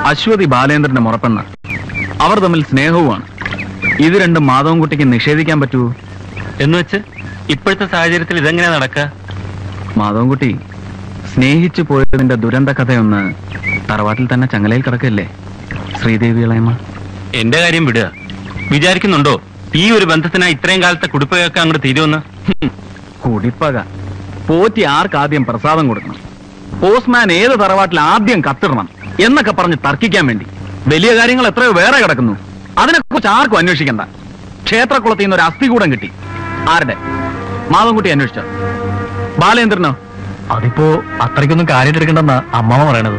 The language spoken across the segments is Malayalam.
അശ്വതി ബാലേന്ദ്രന്റെ മുറപ്പെണ്ണ അവർ തമ്മിൽ സ്നേഹവുമാണ് ഇത് രണ്ടും മാധവൻകുട്ടിക്ക് നിഷേധിക്കാൻ പറ്റുമോ എന്ന് വെച്ച് ഇപ്പോഴത്തെ സാഹചര്യത്തിൽ ഇതെങ്ങനെ നടക്കുക മാധവൻകുട്ടി സ്നേഹിച്ചു പോയതിന്റെ ദുരന്ത കഥയൊന്ന് തറവാട്ടിൽ തന്നെ ചങ്ങലയിൽ കിടക്കല്ലേ ശ്രീദേവി ഇളയമ്മ എന്റെ കാര്യം വിടുക വിചാരിക്കുന്നുണ്ടോ ഈ ഒരു ബന്ധത്തിനാ ഇത്രയും കാലത്തെ കുടിപ്പയൊക്കെ അങ്ങോട്ട് തീരുമെന്ന് ഹും, കുടിപ്പക പോറ്റി ആർക്കാദ്യം പ്രസാദം കൊടുക്കണം പോസ്റ്റ്മാൻ ഏത് തറവാട്ടിൽ ആദ്യം കത്തിടണം എന്നൊക്കെ പറഞ്ഞ് തർക്കിക്കാൻ വേണ്ടി വലിയ കാര്യങ്ങൾ എത്രയോ വേറെ കിടക്കുന്നു അതിനെക്കുറിച്ച് ആർക്കും അന്വേഷിക്കണ്ട ക്ഷേത്രക്കുളത്തിൽ നിന്ന് ഒരു അസ്ഥികൂടം കിട്ടി ആരുടെ മാധവൻകുട്ടി അന്വേഷിച്ചോ ബാലേന്ദ്രനോ അതിപ്പോ അത്രയ്ക്കൊന്നും കാര്യമെടുക്കണ്ടെന്നാ അമ്മമ്മ പറയണത്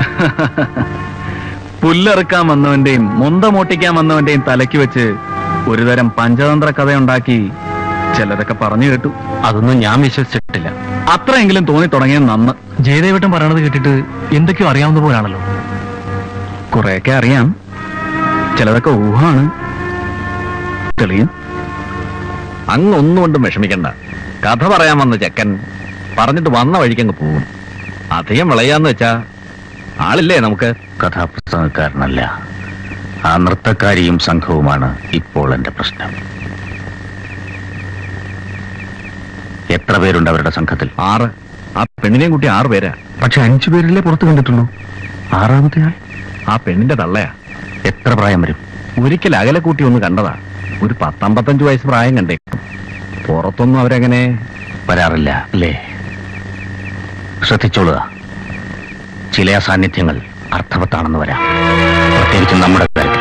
പുല്ലറുക്കാൻ വന്നവന്റെയും മുന്ത മോട്ടിക്കാൻ വന്നവന്റെയും തലയ്ക്ക് വെച്ച് ഒരുതരം പഞ്ചതന്ത്ര കഥയുണ്ടാക്കി ചിലരൊക്കെ പറഞ്ഞു കേട്ടു അതൊന്നും ഞാൻ വിശ്വസിച്ചിട്ടില്ല അത്രയെങ്കിലും തോന്നി തുടങ്ങിയത് നന്ന് ജയദേവട്ടൻ പറയണത് കേട്ടിട്ട് എന്തൊക്കെയോ അറിയാവുന്ന പോലാണല്ലോ കുറെയൊക്കെ അറിയാം ചിലതൊക്കെ ഊഹാണ് തെളിയും അങ്ങ് ഒന്നും കൊണ്ടും വിഷമിക്കണ്ട കഥ പറയാൻ വന്ന ചെക്കൻ പറഞ്ഞിട്ട് വന്ന വഴിക്കങ്ങ് പോകും അധികം വിളയാന്ന് വെച്ചാ ആളില്ലേ നമുക്ക് കഥാപ്രസംഗക്കാരനല്ല ആ നൃത്തക്കാരിയും സംഘവുമാണ് ഇപ്പോൾ എന്റെ പ്രശ്നം എത്ര പേരുണ്ട് അവരുടെ സംഘത്തിൽ ആറ് ആ പെണ്ണിനെയും കുട്ടി ആറ് പേരാ പക്ഷെ അഞ്ചു പേരിലെ പുറത്തു കണ്ടിട്ടുള്ളൂ ആറാമത്തെ ആൾ ആ പെണ്ണിന്റെ തള്ളയാ എത്ര പ്രായം വരും ഒരിക്കൽ അകലെ കൂട്ടി ഒന്ന് കണ്ടതാ ഒരു പത്തമ്പത്തഞ്ച് വയസ്സ് പ്രായം കണ്ടേക്കും പുറത്തൊന്നും അവരങ്ങനെ വരാറില്ല അല്ലേ ശ്രദ്ധിച്ചോളുക ചില സാന്നിധ്യങ്ങൾ അർത്ഥവത്താണെന്ന് വരാം പ്രത്യേകിച്ച് നമ്മുടെ കാര്യത്തിൽ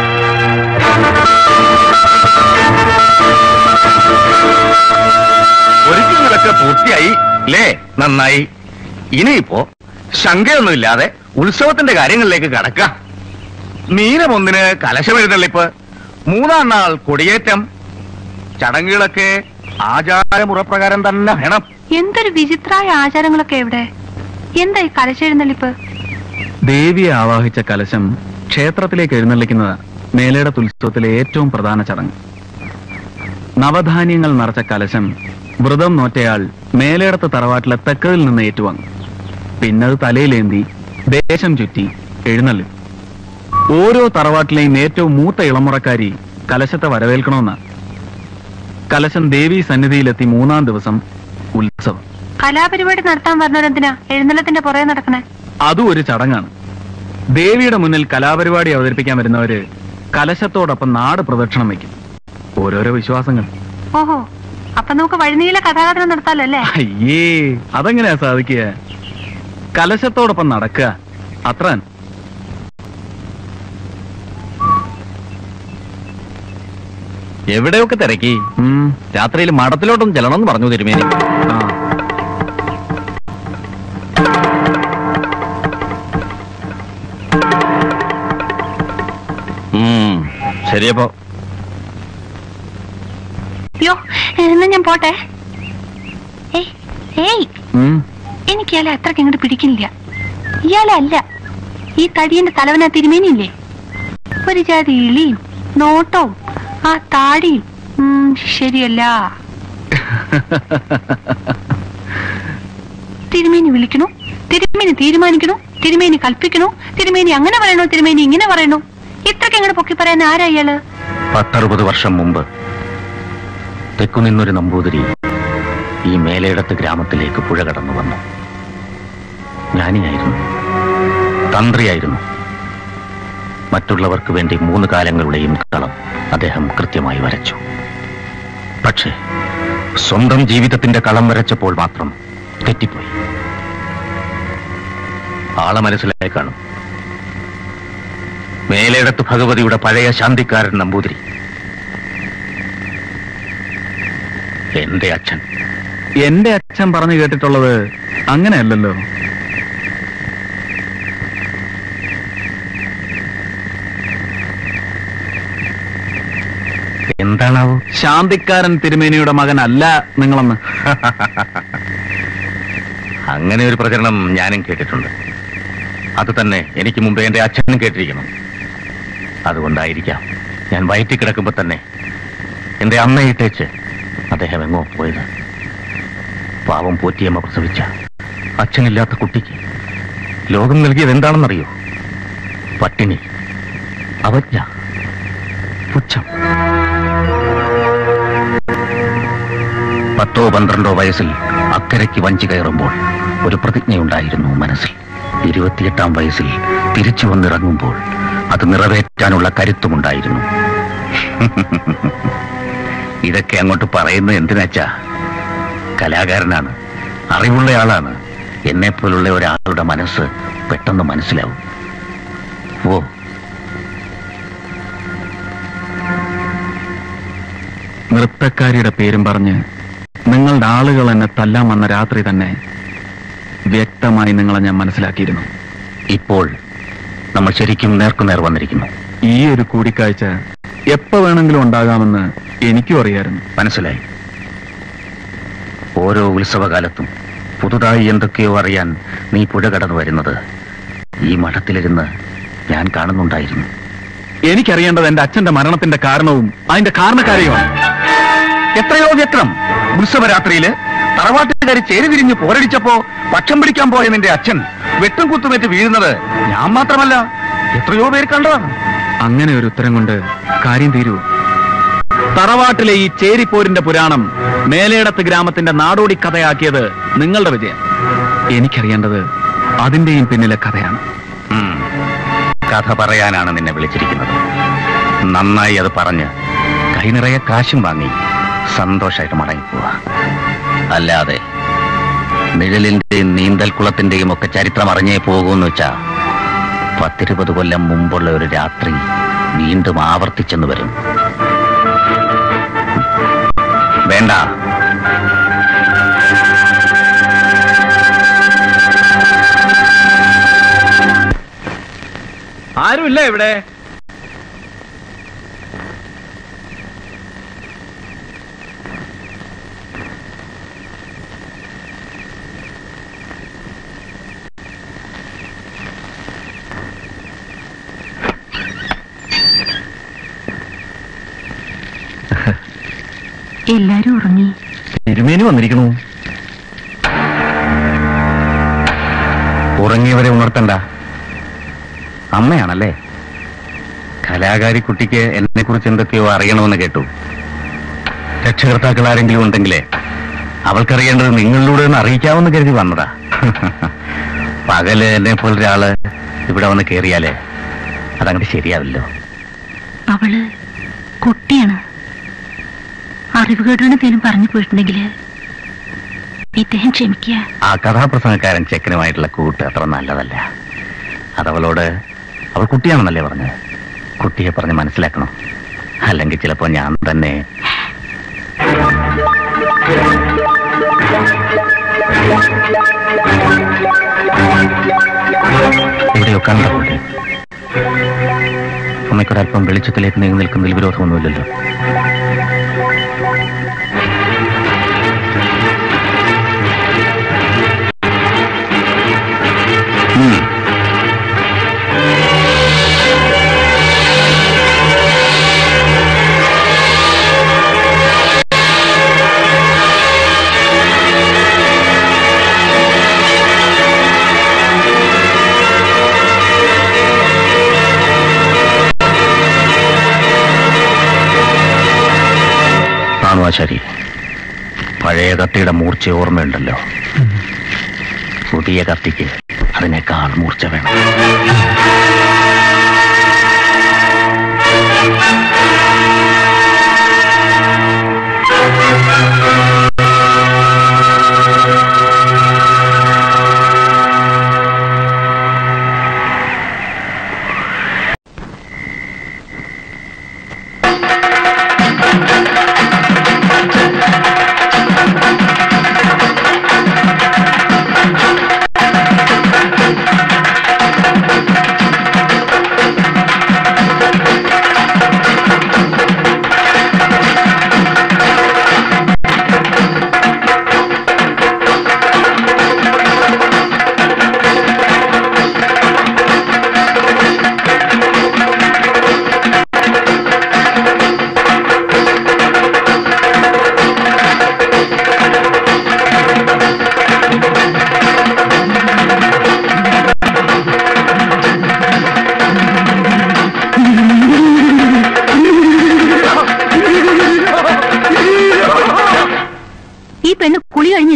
ഒരുക്കങ്ങളൊക്കെ പൂർത്തിയായി അല്ലേ നന്നായി ഇനിയിപ്പോ ശങ്കയൊന്നുമില്ലാതെ ഉത്സവത്തിന്റെ കാര്യങ്ങളിലേക്ക് കടക്കാം മീനമൊന്നിന് കലശമെഴുന്നള്ളിപ്പ് മൂന്നാം നാൾ കൊടിയേറ്റം ചടങ്ങുകളൊക്കെ ആചാരമുറപ്രകാരം തന്നെ വേണം എന്തൊരു വിചിത്രായ ആചാരങ്ങളൊക്കെ എവിടെ എന്താ ഈ കലശെഴുന്നള്ളിപ്പ് ദേവിയെ ആവാഹിച്ച കലശം ക്ഷേത്രത്തിലേക്ക് എഴുന്നള്ളിക്കുന്നത് മേലേടത്ത് ഉത്സവത്തിലെ ഏറ്റവും പ്രധാന ചടങ്ങ് നവധാന്യങ്ങൾ നിറച്ച കലശം വ്രതം നോറ്റയാൾ മേലേടത്ത് തറവാട്ടിലെ തെക്കതിൽ നിന്ന് ഏറ്റുവാങ്ങും പിന്നത് തലയിലേന്തി ദേശം ചുറ്റി എഴുന്നള്ളും ഓരോ തറവാട്ടിലെയും ഏറ്റവും മൂത്ത ഇളമുറക്കാരി കലശത്തെ വരവേൽക്കണമെന്നാണ് കലശം ദേവി സന്നിധിയിലെത്തി മൂന്നാം ദിവസം ഉത്സവം കലാപരിപാടി നടത്താൻ പറഞ്ഞവരെന്തിനാ എഴുന്നള്ളത്തിന്റെ പുറകെ നടക്കണേ അതും ഒരു ചടങ്ങാണ് ദേവിയുടെ മുന്നിൽ കലാപരിപാടി അവതരിപ്പിക്കാൻ വരുന്നവര് കലശത്തോടൊപ്പം നാട് പ്രദക്ഷിണം വയ്ക്കും ഓരോരോ വിശ്വാസങ്ങൾ ഓഹോ അപ്പൊ നമുക്ക് വഴിനീള കഥാകഥനം നടത്താലോ അല്ലേ അയ്യേ അതെങ്ങനെയാ സാധിക്കുക കലശത്തോടൊപ്പം നടക്കുക അത്ര എവിടെയൊക്കെ തിരക്കി രാത്രിയിൽ മഠത്തിലോട്ടൊന്നും ചെല്ലണമെന്ന് പറഞ്ഞു തിരുമേനി ആ ഉം, ശരിയപ്പോ അയ്യോ എന്നാ ഞാൻ പോട്ടെ ഏയ് ഏയ് ഉം. എനിക്ക് ഇയാളെ അത്രയ്ക്ക് ഇങ്ങോട്ട് പിടിക്കുന്നില്ല ഇയാളെ അല്ല ഈ തടിയന്റെ തലവന തിരുമേനിയില്ലേ ഒരു ജാതി ഇളിയും നോട്ടവും ആ താടിയും ഉം, ശരിയല്ല തിരുമേനി വിളിക്കണു തിരുമേനി തീരുമാനിക്കണു തിരുമേനി കൽപ്പിക്കണു തിരുമേനി അങ്ങനെ പറയണു തിരുമേനി ഇങ്ങനെ പറയണു ഇത്രയ്ക്ക് ഇങ്ങോട്ട് പൊക്കി പറയാൻ ആരാ ഇയാള് പത്തറുപത് വർഷം മുമ്പ് തെക്കുനിന്നൊരു നമ്പൂതിരി ഈ മേലേടത്ത് ഗ്രാമത്തിലേക്ക് പുഴ കടന്നു വന്നു ജ്ഞാനിയായിരുന്നു തന്ത്രിയായിരുന്നു മറ്റുള്ളവർക്ക് വേണ്ടി മൂന്ന് കാലങ്ങളുടെയും കളം അദ്ദേഹം കൃത്യമായി വരച്ചു പക്ഷേ സ്വന്തം ജീവിതത്തിന്റെ കളം വരച്ചപ്പോൾ മാത്രം തെറ്റിപ്പോയി ആളെ മനസ്സിലായി കാണും മേലേടത്ത് ഭഗവതിയുടെ പഴയ ശാന്തിക്കാരൻ നമ്പൂതിരി എന്റെ അച്ഛൻ എന്റെ അച്ഛൻ പറഞ്ഞു കേട്ടിട്ടുള്ളത് അങ്ങനെയല്ലല്ലോ എന്താണാവോ ശാന്തിക്കാരൻ തിരുമേനിയുടെ മകനല്ല നിങ്ങളെന്ന് അങ്ങനെ ഒരു പ്രചരണം ഞാനും കേട്ടിട്ടുണ്ട് അത് തന്നെ എനിക്ക് മുമ്പേ എന്റെ അച്ഛനും കേട്ടിരിക്കണം അതുകൊണ്ടായിരിക്കാം ഞാൻ വയറ്റി കിടക്കുമ്പോ തന്നെ എന്റെ അമ്മയിട്ടേച്ച് അദ്ദേഹം എങ്ങോ പോയത് പാവം പോറ്റിയമ്മ പ്രസവിച്ച അച്ഛനില്ലാത്ത കുട്ടിക്ക് ലോകം നൽകിയത് എന്താണെന്നറിയോ പട്ടിണി അവജ്ഞ പുച്ഛം പത്തോ പന്ത്രണ്ടോ വയസ്സിൽ അക്കരയ്ക്ക് വഞ്ചി കയറുമ്പോൾ ഒരു പ്രതിജ്ഞയുണ്ടായിരുന്നു മനസ്സിൽ ഇരുപത്തിയെട്ടാം വയസ്സിൽ തിരിച്ചു വന്നിറങ്ങുമ്പോൾ അത് നിറവേറ്റാനുള്ള കരുത്തുമുണ്ടായിരുന്നു ഇതൊക്കെ അങ്ങോട്ട് പറയുന്നത് എന്തിനാച്ചാ കലാകാരനാണ് അറിവുള്ളയാളാണ് എന്നെപ്പോലുള്ള ഒരാളുടെ മനസ്സ് പെട്ടെന്ന് മനസ്സിലാവും ഓ നൃത്തക്കാരിയുടെ പേരും പറഞ്ഞ് നിങ്ങളുടെ ആളുകൾ എന്നെ തല്ലാൻ വന്ന രാത്രി തന്നെ വ്യക്തമായി നിങ്ങളെ ഞാൻ മനസ്സിലാക്കിയിരുന്നു ഇപ്പോൾ നമ്മൾ ശരിക്കും നേർക്കുനേർ വന്നിരിക്കുന്നു ഈ ഒരു കൂടിക്കാഴ്ച എപ്പോ വേണമെങ്കിലും ഉണ്ടാകാമെന്ന് എനിക്കും അറിയായിരുന്നു മനസ്സിലായി ഓരോ ഉത്സവകാലത്തും പുതുതായി എന്തൊക്കെയോ അറിയാൻ നീ പുഴ കടന്നു വരുന്നത് ഈ മഠത്തിലിരുന്ന് ഞാൻ കാണുന്നുണ്ടായിരുന്നു എനിക്കറിയേണ്ടത് എന്റെ അച്ഛന്റെ മരണത്തിന്റെ കാരണവും അതിന്റെ കാരണക്കാരെയുമാണ് എത്രയോ വ്യക്തം ഉത്സവരാത്രിയില് തറവാട്ടുകാരി ചേരി തിരിഞ്ഞ് പോരടിച്ചപ്പോ പക്ഷം പിടിക്കാൻ പോയ നിന്റെ അച്ഛൻ വെട്ടും കുത്തുമേറ്റ് വീഴുന്നത് ഞാൻ മാത്രമല്ല എത്രയോ പേര് കണ്ടതാണ് അങ്ങനെ ഒരു ഉത്തരം കൊണ്ട് കാര്യം തീരൂ തറവാട്ടിലെ ഈ ചേരിപ്പോരിന്റെ പുരാണം മേലേടത്ത് ഗ്രാമത്തിന്റെ നാടോടി കഥയാക്കിയത് നിങ്ങളുടെ വിജയം എനിക്കറിയേണ്ടത് അതിന്റെയും പിന്നിലെ കഥയാണ് ഉം. കഥ പറയാനാണ് നിന്നെ വിളിച്ചിരിക്കുന്നത് നന്നായി അത് പറഞ്ഞ് കൈനിറയെ കാശും വാങ്ങി സന്തോഷമായിട്ട് മടങ്ങിപ്പോവാ അല്ലാതെ നിഴലിന്റെയും നീന്തൽക്കുളത്തിന്റെയും ഒക്കെ ചരിത്രം അറിഞ്ഞേ പോകൂന്ന് വെച്ചാ പത്തിരുപത് കൊല്ലം മുമ്പുള്ള ഒരു രാത്രി വീണ്ടും ആവർത്തിച്ചെന്ന് വരും വേണ്ട ആരുമില്ല ഇവിടെ എല്ലാരും ഉറങ്ങി തിരുമേനി വന്നിരിക്കണു ഉറങ്ങിയവരെ ഉണർത്തണ്ട അമ്മയാണല്ലേ കലാകാരി കുട്ടിക്ക് എന്നെ കുറിച്ച് എന്തൊക്കെയോ അറിയണമെന്ന് കേട്ടു രക്ഷകർത്താക്കൾ ആരെങ്കിലും ഉണ്ടെങ്കിലേ അവൾക്കറിയേണ്ടത് നിങ്ങളിലൂടെ ഒന്ന് അറിയിക്കാമെന്ന് കരുതി വന്നതാ പകല് എന്നെ പോലൊരാള് ഇവിടെ വന്ന് കേറിയാലേ അതങ്ങോട്ട് ശരിയാവില്ലോ അവള് കുട്ടിയാണ് അറിവുകേടാണ് എന്തേലും പറഞ്ഞു പോയിട്ടുണ്ടെങ്കിൽ ഇദ്ദേഹം ക്ഷമിക്കുക ആ കഥാപ്രസംഗക്കാരൻ ചെക്കനുമായിട്ടുള്ള കൂട്ട് അത്ര നല്ലതല്ല അതവളോട് അവൾ കുട്ടിയാണെന്നല്ലേ പറഞ്ഞത് കുട്ടിയെ പറഞ്ഞ് മനസ്സിലാക്കണം അല്ലെങ്കിൽ ചിലപ്പോ ഞാൻ തന്നെ എവിടെയോ കണ്ട കുട്ടി അമ്മയ്ക്കൊരല്പം വെളിച്ചത്തിലേക്ക് നീങ്ങി നിൽക്കുന്നതിൽ വിരോധമൊന്നുമില്ലല്ലോ ഉം. ആണോ ശരി പഴയ കത്തിയുടെ മൂർച്ച ഓർമ്മയുണ്ടല്ലോ പുതിയ കത്തിക്ക് അതിനേക്കാൾ മൂർച്ച വേണം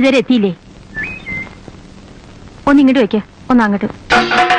ഇതുവരെ എത്തിയില്ലേ ഒന്ന് ഇങ്ങോട്ട് വെക്ക ഒന്ന് അങ്ങോട്ട്